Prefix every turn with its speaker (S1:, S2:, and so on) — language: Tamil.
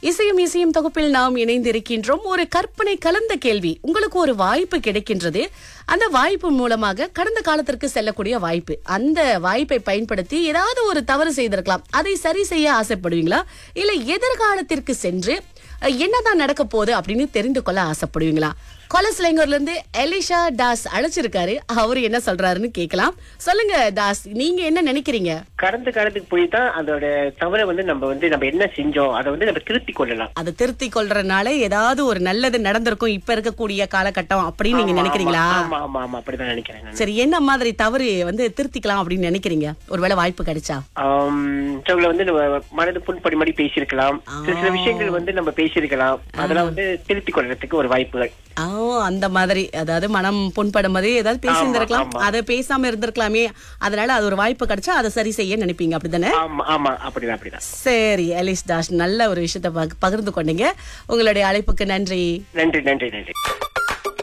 S1: இசையும் இசையும் தொகுப்பில் நாம் இணைந்திருக்கின்றோம் ஒரு கற்பனை கலந்த கேள்வி உங்களுக்கு ஒரு வாய்ப்பு கிடைக்கின்றது அந்த வாய்ப்பு மூலமாக கடந்த காலத்திற்கு செல்லக்கூடிய வாய்ப்பு அந்த வாய்ப்பை பயன்படுத்தி ஏதாவது ஒரு தவறு செய்திருக்கலாம் அதை சரி செய்ய ஆசைப்படுவீங்களா இல்ல எதிர்காலத்திற்கு சென்று அஹ், என்னதான் நடக்க போகுது அப்படின்னு தெரிந்து கொள்ள ஆசைப்படுவீங்களா கொலஸ்லேங்கர்ல இருந்து எலிஷா தாஸ் அழைச்சிருக்காரு அவரு என்ன சொல்றாருன்னு கேட்கலாம் சொல்லுங்க தாஸ் நீங்க என்ன நினைக்கிறீங்க
S2: கடந்த காலத்துக்கு போய் தான் அதோட தவறை வந்து நம்ம வந்து நம்ம என்ன செஞ்சோம் அதை வந்து நம்ம திருத்தி கொள்ளலாம்
S1: அதை திருத்தி கொள்றதுனால ஏதாவது ஒரு நல்லது நடந்திருக்கும் இப்ப இருக்கக்கூடிய காலகட்டம் அப்படின்னு நீங்க
S2: ஆமா,
S1: நினைக்கிறீங்களா
S2: ஆமா ஆமா ஆமா அப்படிதான் நினைக்கிறேன் நான்.
S1: சரி என்ன மாதிரி தவறு வந்து திருத்திக்கலாம் அப்படின்னு நினைக்கிறீங்க ஒருவேளை வாய்ப்பு கிடைச்சா
S2: ஆம், சிலவுல வந்து நம்ம மனது புண்படி மாதிரி பேசியிருக்கலாம் சில சில விஷயங்கள் வந்து நம்ம பேசியிருக்கலாம் அதெல்லாம் வந்து திருத்திக் கொள்றதுக்கு ஒரு வாய்ப்புகள்
S1: ஆ அந்த மாதிரி அதாவது மனம் புண்படும் மாதிரி ஏதாவது பேசியிருந்திருக்கலாம்
S2: ஆமா.
S1: அதை பேசாம இருந்திருக்கலாமே அதனால அது ஒரு வாய்ப்பு கிடைச்சா அதை சரி செய்ய நினைப்பீங்க அப்படிதானே
S2: ஆமா ஆமா அப்படிதான் அப்படிதான்
S1: சரி எலிஸ் தாஸ் நல்ல ஒரு விஷயத்த பகிர்ந்து கொண்டீங்க உங்களுடைய அழைப்புக்கு நன்றி
S2: நன்றி நன்றி நன்றி